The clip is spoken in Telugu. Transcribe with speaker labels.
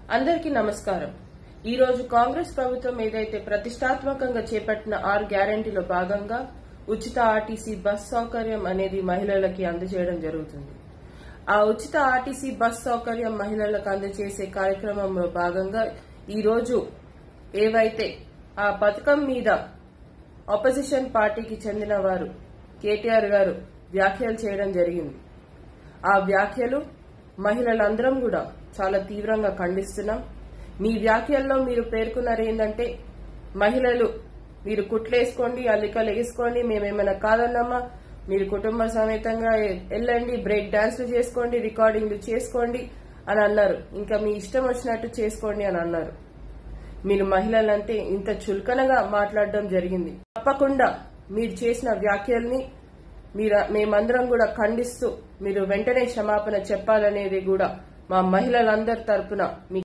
Speaker 1: అందరికీ నమస్కారం ఈ రోజు కాంగ్రెస్ ప్రభుత్వం ఏదైతే ప్రతిష్టాత్మకంగా చేపట్టిన ఆరు గ్యారంటీలో భాగంగా ఉచిత ఆర్టీసీ బస్ సౌకర్యం అనేది మహిళలకి అందజేయడం జరుగుతుంది ఆ ఉచిత ఆర్టీసీ బస్ సౌకర్యం మహిళలకు అందజేసే కార్యక్రమంలో భాగంగా ఈ రోజు ఏవైతే ఆ పథకం మీద ఆపోజిషన్ పార్టీకి చెందిన వారు కేటీఆర్ గారు వ్యాఖ్యలు చేయడం జరిగింది ఆ వ్యాఖ్యలు మహిళలందరం కూడా చాలా తీవ్రంగా ఖండిస్తున్నాం మీ వ్యాఖ్యల్లో మీరు పేర్కొన్నారు ఏంటంటే మహిళలు మీరు కుట్లేసుకోండి అల్లికలు వేసుకోండి మేమేమైనా కాదన్నమ్మా మీరు కుటుంబ సమేతంగా వెళ్ళండి బ్రేక్ డాన్స్లు చేసుకోండి రికార్డింగ్లు చేసుకోండి అని అన్నారు ఇంకా మీ ఇష్టం వచ్చినట్టు చేసుకోండి అని అన్నారు మీరు మహిళలంటే ఇంత చులకనగా మాట్లాడడం జరిగింది తప్పకుండా మీరు చేసిన వ్యాఖ్యల్ని మీరు మేమందరం కూడా ఖండిస్తూ మీరు వెంటనే క్షమాపణ చెప్పాలనేది కూడా మా మహిళలందరి తరపున మీ